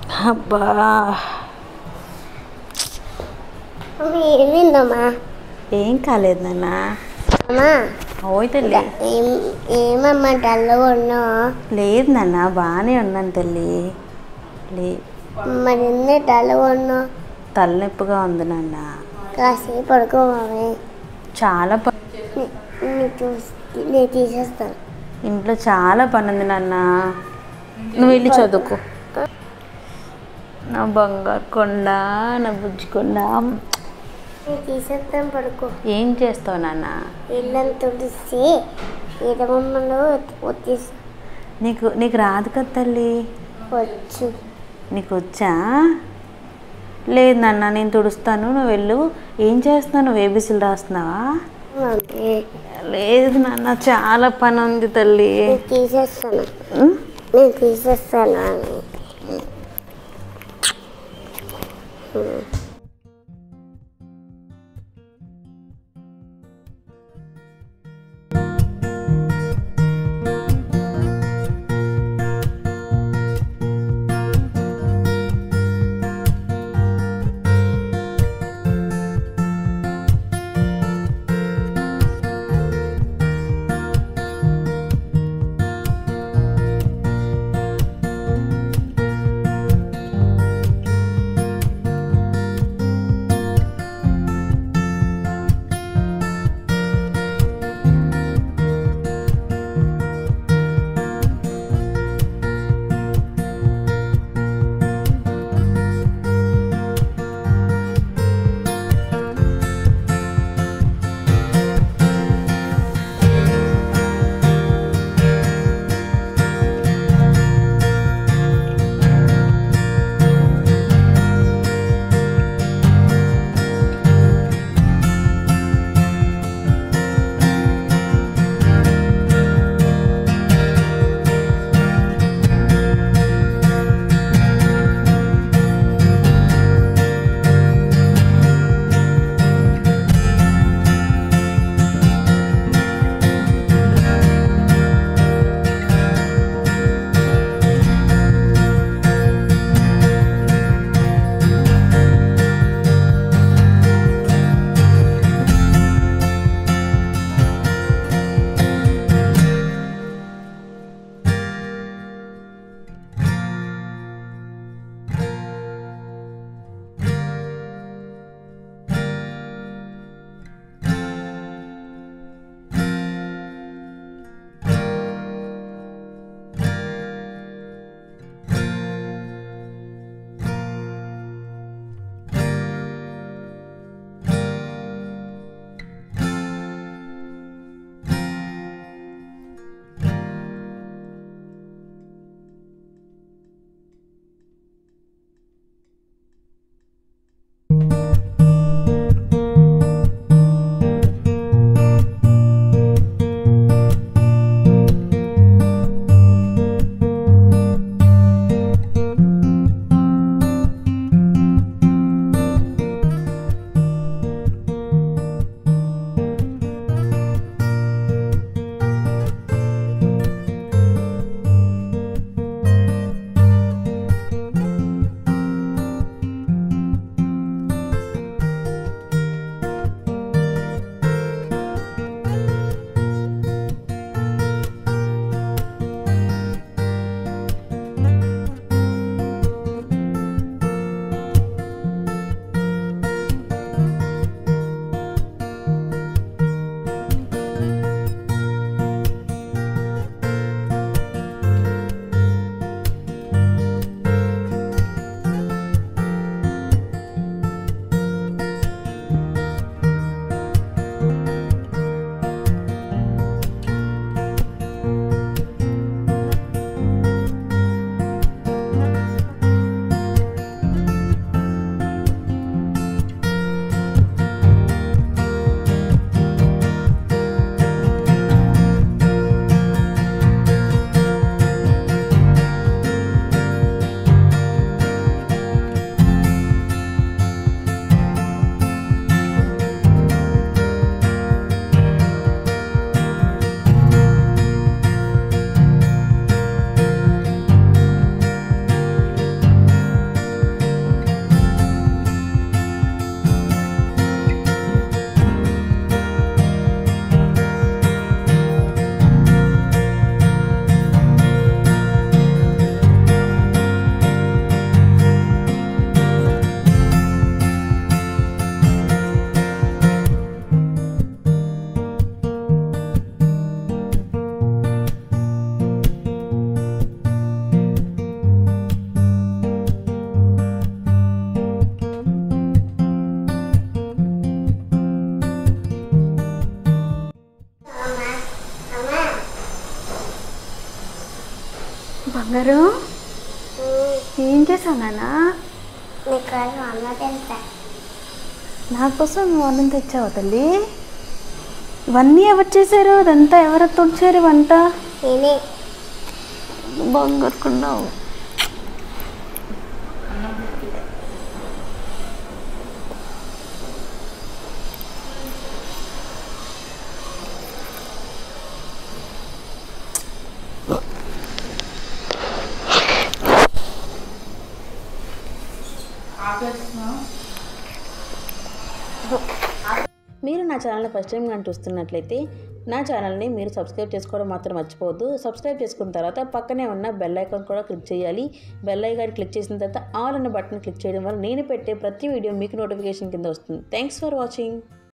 అబ్బా అమ్మ ఏమైందమ్మా ఏం కాలేదు నాన్న అమ్మా ఓయ్ తల్లి ఏం ఏమమ్మా డల్గా ఉన్నావు లేదు నాన్న బాగానే ఉన్నాను తల్లి లే మరి ఎందుకు డల్గా ఉన్నావు తలనొప్పిగా ఉంది నాన్న కాసేపు పడుకోవాలి చాలా ప నేను చూసి నేను తీసేస్తాను ఇంట్లో చాలా పని ఉంది నాన్న నువ్వు వెళ్ళి చదువుకో నా బంగారు కొండ నా బుజ్జి కొండ నేను తీసేస్తాను పడుకో ఏం చేస్తావు నాన్న ఇల్లంతా తుడిసి ఈదబొమ్మలు వచ్చేసి నీకు నీకు రాదు కదా తల్లి వచ్చు నీకు వచ్చా లేదు నాన్న నేను తుడుస్తాను నువ్వు వెళ్ళు ఏం చేస్తున్నావు నువ్వు ఏబీసీలు రాస్తున్నావా మమ్మీ లేదు నాన్న చాలా పని ఉంది తల్లి నేను తీసేస్తాను ఉం? నేను తీసేస్తాను అని బంగారు ఏం చేసావు నాన్న నీకు అమ్మ తెలుసా నా కోసం నువ్వు అన్నం తెచ్చావు తల్లి ఇవన్నీ ఎవరు చేశారు అదంతా ఎవరు తుడిచారు వంట నేనే బంగారు కొన్నావు మీరు నా ఛానల్ ఫస్ట్ టైం కానీ చూస్తున్నట్లయితే నా ఛానల్ని మీరు సబ్స్క్రైబ్ చేసుకోవడం మాత్రం మర్చిపోవద్దు సబ్స్క్రైబ్ చేసుకున్న తర్వాత పక్కనే ఉన్న బెల్ ఐకాన్ కూడా క్లిక్ చేయాలి బెల్ ఐకాన్ క్లిక్ చేసిన తర్వాత ఆల్ అన్న బటన్ క్లిక్ చేయడం వల్ల నేను పెట్టే ప్రతి వీడియో మీకు నోటిఫికేషన్ కింద వస్తుంది థ్యాంక్స్ ఫర్ వాచింగ్